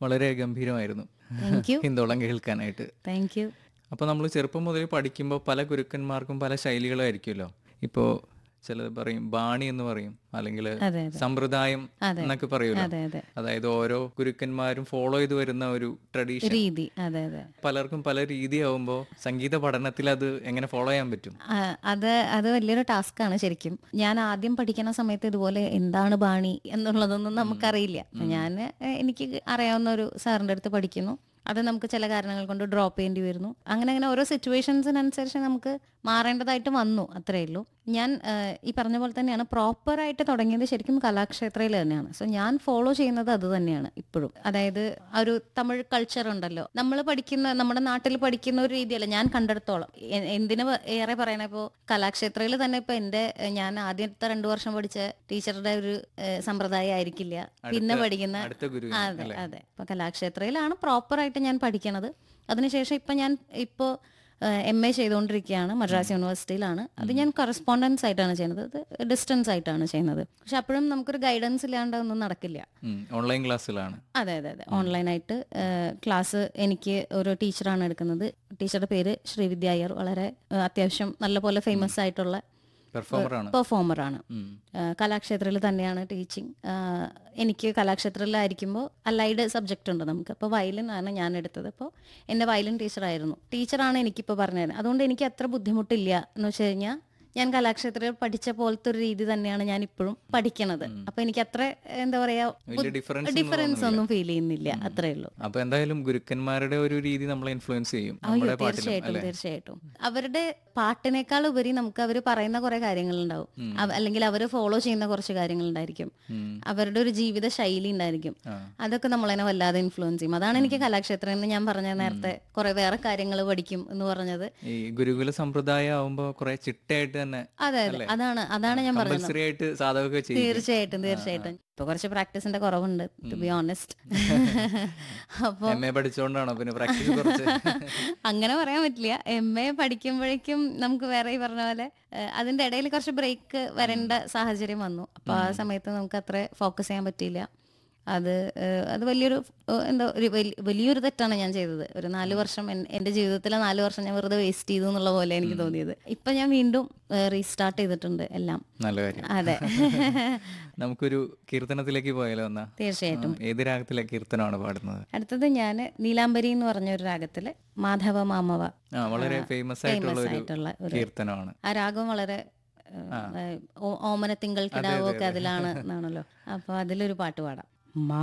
വളരെ ഗംഭീരമായിരുന്നു thank you Hindolam കേൾക്കാനായിട്ട് thank you അപ്പോൾ നമ്മൾ ചെറുപ്പം മുതൽ പഠിക്കുമ്പോൾ പല ഗുരുക്കന്മാർക്കും പല ശൈലികളായിരിക്കുമല്ലോ ഇപ്പോൾ ചിലത് പറയും ബാണി എന്ന് പറയും അല്ലെങ്കിൽ അതെ അതെ സമ്പ്രദായം എന്നൊക്കെ പറയുമല്ലോ അതെ അതെ അതായത് ഓരോ ഗുരുക്കന്മാരും ഫോളോ ചെയ്ത് വരുന്ന ഒരു ട്രഡീഷൻ രീതി അതെ അതെ പലർക്കും പല രീതിയാവുമ്പോൾ സംഗീത പഠനത്തിൽ അത് എങ്ങനെ ഫോളോ ചെയ്യാൻ പറ്റും ആ, അത് അത് വലിയൊരു ടാസ്ക്കാണ് ശരിക്കും ഞാൻ ആദ്യം പഠിക്കുന്ന സമയത്ത് ഇതുപോലെ എന്താണ് ബാണി എന്നുള്ളതൊന്നും നമുക്കറിയില്ല ഞാൻ എനിക്ക് അറിയാവുന്ന ഒരു സാറിൻ്റെ അടുത്ത് പഠിക്കുന്നു അത് നമുക്ക് ചില കാരണങ്ങൾ കൊണ്ട് ഡ്രോപ്പ് ചെയ്യേണ്ടി വരുന്നു അങ്ങനെ അങ്ങനെ ഓരോ സിറ്റുവേഷൻസിനനുസരിച്ച് നമുക്ക് മാറേണ്ടതായിട്ട് വന്നു അത്രയേ ഉള്ളൂ ഞാൻ ആ, ഈ പറഞ്ഞ പോലെ തന്നെയാണ് പ്രോപ്പറായിട്ട് തുടങ്ങിയത് ശരിക്കും കലാക്ഷേത്രയിൽ തന്നെയാണ് സോ ഞാൻ ഫോളോ ചെയ്യുന്നത് അത് തന്നെയാണ് ഇപ്പോഴും അതായത് ആ ഒരു തമിഴ് കൾച്ചർ ഉണ്ടല്ലോ നമ്മൾ പഠിക്കുന്ന നമ്മുടെ നാട്ടിൽ പഠിക്കുന്ന ഒരു രീതിയല്ല ഞാൻ കണ്ടെടുത്തോളം എ- എന്തിന് പ- ഏറെ പറയണ ഇപ്പോൾ കലാക്ഷേത്രയിൽ തന്നെ ഇപ്പൊ എന്റെ എ, ഞാൻ ആദ്യത്തെ രണ്ടു വർഷം പഠിച്ച ടീച്ചറുടെ ഒരു എ, സമ്പ്രദായം ആയിരിക്കില്ല പിന്നെ പഠിക്കുന്ന അടുത്ത ഗുരു അതെ അതെ ഇപ്പൊ കലാക്ഷേത്രയിലാണ് പ്രോപ്പറായിട്ട് ഞാൻ പഠിക്കണത് അതിനുശേഷം ഇപ്പൊ ഞാൻ ഇപ്പോ എം എ ചെയ്തുകൊണ്ടിരിക്കുകയാണ് മദ്രാസ് യൂണിവേഴ്സിറ്റിയിലാണ് അത് ഞാൻ കറസ്പോണ്ടൻസ് ആയിട്ടാണ് ചെയ്യുന്നത് അത് ഡിസ്റ്റൻസ് ആയിട്ടാണ് ചെയ്യുന്നത് പക്ഷെ അപ്പോഴും നമുക്കൊരു ഗൈഡൻസ് ഇല്ലാണ്ട് ഒന്നും നടക്കില്ല ഓൺലൈൻ ക്ലാസ്സിലാണ് അതെ അതെ അതെ ഓൺലൈനായിട്ട് ക്ലാസ് എനിക്ക് ഒരു ടീച്ചറാണ് എടുക്കുന്നത് ടീച്ചറുടെ പേര് ശ്രീവിദ്യ അയ്യർ വളരെ ഏഹ്, അത്യാവശ്യം നല്ലപോലെ ഫേമസ് ആയിട്ടുള്ള പെർഫോമറാണ് പെർഫോമറാണ് കലാക്ഷേത്രത്തിൽ തന്നെയാണ് ടീച്ചിങ് എനിക്ക് കലാക്ഷേത്രത്തിലായിരിക്കുമ്പോൾ അലൈഡ് സബ്ജക്റ്റ് ഉണ്ട് നമുക്ക് അപ്പോൾ വയലിൻ ആണ് ഞാൻ എടുത്തത് അപ്പോൾ എൻ്റെ വയലിൻ ടീച്ചറായിരുന്നു ടീച്ചറാണ് എനിക്കിപ്പോൾ പറഞ്ഞത് അതുകൊണ്ട് എനിക്ക് അത്ര ബുദ്ധിമുട്ടില്ല എന്ന് വെച്ച് കഴിഞ്ഞാൽ ഞാൻ കലാക്ഷേത്രത്തിൽ പഠിച്ച പോലത്തെ ഒരു രീതി തന്നെയാണ് ഞാൻ ഇപ്പോഴും പഠിക്കണത് അപ്പൊ എനിക്ക് അത്ര എന്താ പറയാ വലിയ ഡിഫറൻസ് ഡിഫറൻസ് ഒന്നും ഫീൽ ചെയ്യുന്നില്ല അത്രേ ഉള്ളൂ അപ്പൊ എന്തായാലും ഗുരുക്കന്മാരുടെ ഒരു രീതി നമ്മളെ ഇൻഫ്ലുവൻസ് ചെയ്യും അയ്യോ നമ്മുടെ പാട്ടിലും തീർച്ചയായിട്ടും അല്ലെ തീർച്ചയായിട്ടും അവരുടെ പാട്ടിനേക്കാൾ ഉപരി നമുക്ക് അവർ പറയുന്ന കുറെ കാര്യങ്ങളുണ്ടാവും അവ- അല്ലെങ്കിൽ അവർ ഫോളോ ചെയ്യുന്ന കുറച്ച് കാര്യങ്ങളുണ്ടായിരിക്കും അവരുടെ ഒരു ജീവിത ശൈലി ഉണ്ടായിരിക്കും അതൊക്കെ നമ്മളതിനെ വല്ലാതെ ഇൻഫ്ലുവൻസ് ചെയ്യും അതാണ് എനിക്ക് കലാക്ഷേത്രം എന്ന് ഞാൻ പറഞ്ഞ നേരത്തെ കുറെ വേറെ കാര്യങ്ങൾ പഠിക്കും എന്ന് പറഞ്ഞത് ഈ ഗുരുകുല സമ്പ്രദായം ആവുമ്പോ കുറെ ചിട്ടയായിട്ട് തന്നെ അതെ അതെ അതാണ് അതാണ് ഞാൻ പറഞ്ഞത് കമ്പൽസറി ആയിട്ട് സാധകമൊക്കെ ചെയ്യും തീർച്ചയായിട്ടും തീർച്ചയായിട്ടും ഇപ്പൊ കുറച്ച് പ്രാക്ടീസിന്റെ കുറവുണ്ട് ടു ബി ഓണസ്റ്റ് അപ്പൊ എം എ പഠിച്ചോണ്ടാണോ പിന്നെ പ്രാക്ടീസ് കുറച്ച് അങ്ങനെ പറയാൻ പറ്റില്ല എം എ പഠിക്കുമ്പോഴേക്കും നമുക്ക് വേറെ ഈ പറഞ്ഞ പോലെ ഏഹ്, അതിന്റെ ഇടയിൽ കുറച്ച് ബ്രേക്ക് വരേണ്ട സാഹചര്യം വന്നു അപ്പൊ ആ സമയത്ത് നമുക്ക് അത്ര ഫോക്കസ് ചെയ്യാൻ പറ്റിയില്ല അത് ഏഹ്, അത് വലിയൊരു ഏഹ്, എന്താ ഒരു വലി- വലിയൊരു തെറ്റാണ് ഞാൻ ചെയ്തത് ഒരു നാല് വർഷം എൻ- എന്റെ ജീവിതത്തിലെ നാല് വർഷം ഞാൻ വെറുതെ വേസ്റ്റ് ചെയ്തു എന്നുള്ള പോലെ എനിക്ക് തോന്നിയത് ഇപ്പൊ ഞാൻ വീണ്ടും റീസ്റ്റാർട്ട് ചെയ്തിട്ടുണ്ട് എല്ലാം നല്ല കാര്യം അതെ നമുക്കൊരു കീർത്തനത്തിലേക്ക് പോയാലോ എന്നാ തീർച്ചയായിട്ടും ആ, ഏത് രാഗത്തിലെ കീർത്തനമാണ് പാടുന്നത് അടുത്തത് ഞാൻ നീലാംബരി എന്ന് പറഞ്ഞ ഒരു രാഗത്തില് മാധവ മാമവ ആ വളരെ ഫേമസ് ആയിട്ടുള്ള ഫേമസ് ഒരു ആയിട്ടുള്ള ഒരു കീർത്തനമാണ് ആ രാഗം വളരെ ഏഹ്, ഓ- ഓമന തിങ്കൾ കിടാവോ ഒക്കെ അതിലാണ് എന്നാണല്ലോ അപ്പൊ അതിലൊരു പാട്ട് പാടാം